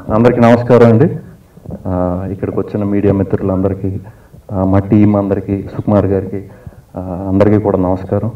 అందరికీ నమస్కారం అండి ఆ, ఇక్కడికి వచ్చిన మీడియా మిత్రులందరికీ ఆ, మా టీం అందరికీ సుకుమార్ గారికి ఆ, అందరికీ కూడా నమస్కారం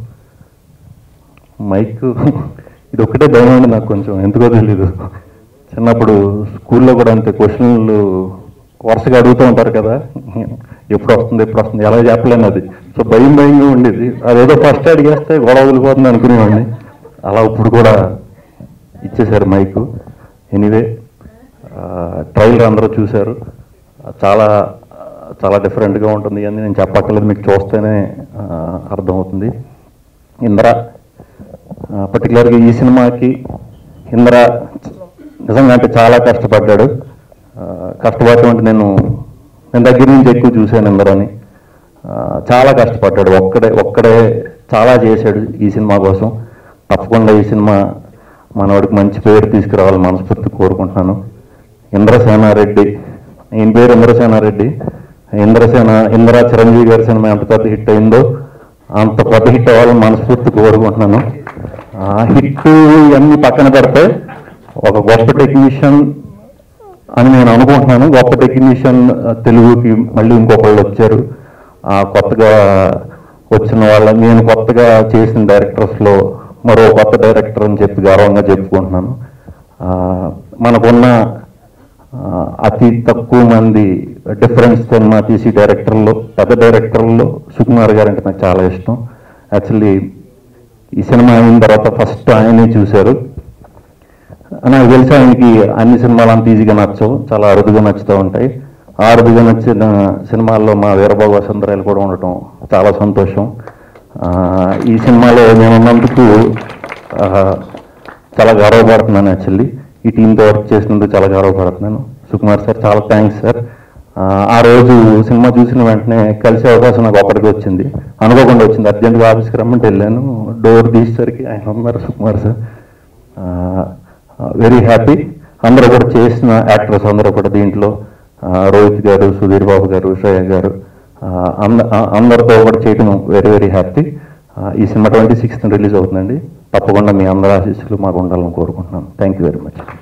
మైక్ ఇది ఒక్కటే భయం అండి నాకు కొంచెం ఎందుకో తెలీదు చిన్నప్పుడు స్కూల్లో కూడా అంతే క్వశ్చన్లు వరుసగా అడుగుతూ ఉంటారు కదా ఎప్పుడు వస్తుంది ఎప్పుడు వస్తుంది ఎలా చెప్పలేను అది సో భయం భయంగా ఉండేది అదేదో ఫస్ట్ అడిగేస్తే గొడవ వదిలిపోతుంది అనుకునేవాడిని అలా ఇప్పుడు కూడా ఇచ్చేశారు మైకు ఎనీవే ట్రైలర్ అందరూ చూశారు చాలా చాలా డిఫరెంట్గా ఉంటుంది అని నేను చెప్పక్కర్లేదు మీకు చూస్తేనే ఆ, అర్థమవుతుంది ఇంద్ర పర్టికులర్గా ఈ సినిమాకి ఇంద్ర నిజంగా అంటే చాలా కష్టపడ్డాడు ఆ, కష్టపడటం అంటే నేను నేను దగ్గర నుంచి ఎక్కువ చూశాను ఇంద్రని ఆ, చాలా కష్టపడ్డాడు ఒక్కడే ఒక్కడే చాలా చేశాడు ఈ సినిమా కోసం తప్పకుండా ఈ సినిమా మనవాడికి మంచి పేరు తీసుకురావాలని మనస్ఫూర్తి కోరుకుంటున్నాను ఇంద్రసేనారెడ్డి ఈయన పేరు ఇంద్రసేనారెడ్డి ఇంద్రసేన ఇంద్ర చిరంజీవి గారి సినిమా ఎంత పెద్ద హిట్ అయిందో అంత పెద్ద హిట్ అవ్వాలని మనస్ఫూర్తి కోరుకుంటున్నాను ఆ హిట్ ఇవన్నీ పక్కన పెడితే ఒక గొప్ప టెక్నీషియన్ అని నేను అనుకుంటున్నాను గొప్ప టెక్నీషియన్ ఆ, తెలుగుకి మళ్ళీ ఇంకొకళ్ళు వచ్చారు ఆ కొత్తగా వచ్చిన వాళ్ళ నేను కొత్తగా చేసిన డైరెక్టర్స్లో మరో కొత్త డైరెక్టర్ అని చెప్పి గర్వంగా చెప్పుకుంటున్నాను ఆ, మనకున్న ఆ, అతి తక్కువ మంది డిఫరెన్స్ సినిమా తీసి డైరెక్టర్లో పెద్ద డైరెక్టర్లో సుకుమార్ గారు అంటే నాకు చాలా ఇష్టం యాక్చువల్లీ ఈ సినిమా అయిన తర్వాత ఫస్ట్ ఆయనే చూశారు నాకు తెలిసి ఆయనకి అన్ని సినిమాలు అంత ఈజీగా నచ్చవు చాలా అరుదుగా నచ్చుతూ ఉంటాయి ఆ అరుదుగా నచ్చిన సినిమాల్లో మా వీరబాబు వసంతరాయలు కూడా ఉండటం చాలా సంతోషం ఆ, ఈ సినిమాలో నేను ఉన్నందుకు ఆ, చాలా గర్వపడుతున్నాను యాక్చువల్లీ ఈ టీంతో వర్క్ చేసినందుకు చాలా గర్వపడుతున్నాను సుకుమార్ సార్ చాలా థ్యాంక్స్ సార్ ఆ, ఆ రోజు సినిమా చూసిన వెంటనే కలిసే అవకాశం నాకు ఒక్కడికి వచ్చింది అనుకోకుండా వచ్చింది అర్జెంట్గా ఆఫీస్కి రమ్మంటే వెళ్ళాను డోర్ తీసేసరికి ఆయన ఉన్నారు సుకుమార్ సార్ వెరీ హ్యాపీ అందరూ కూడా చేసిన యాక్టర్స్ అందరూ కూడా దీంట్లో ఆ, రోహిత్ గారు సుధీర్ బాబు గారు శ్రేయ గారు ఆ, అంద ఆ- అందరితో కూడా చేయడం వెరీ వెరీ హ్యాపీ ఈ సినిమా ట్వంటీ సిక్స్త్ రిలీజ్ అవుతుందండి తప్పకుండా మీ అందరి ఆశీస్సులు మాకు ఉండాలని కోరుకుంటున్నాను థ్యాంక్ యూ వెరీ మచ్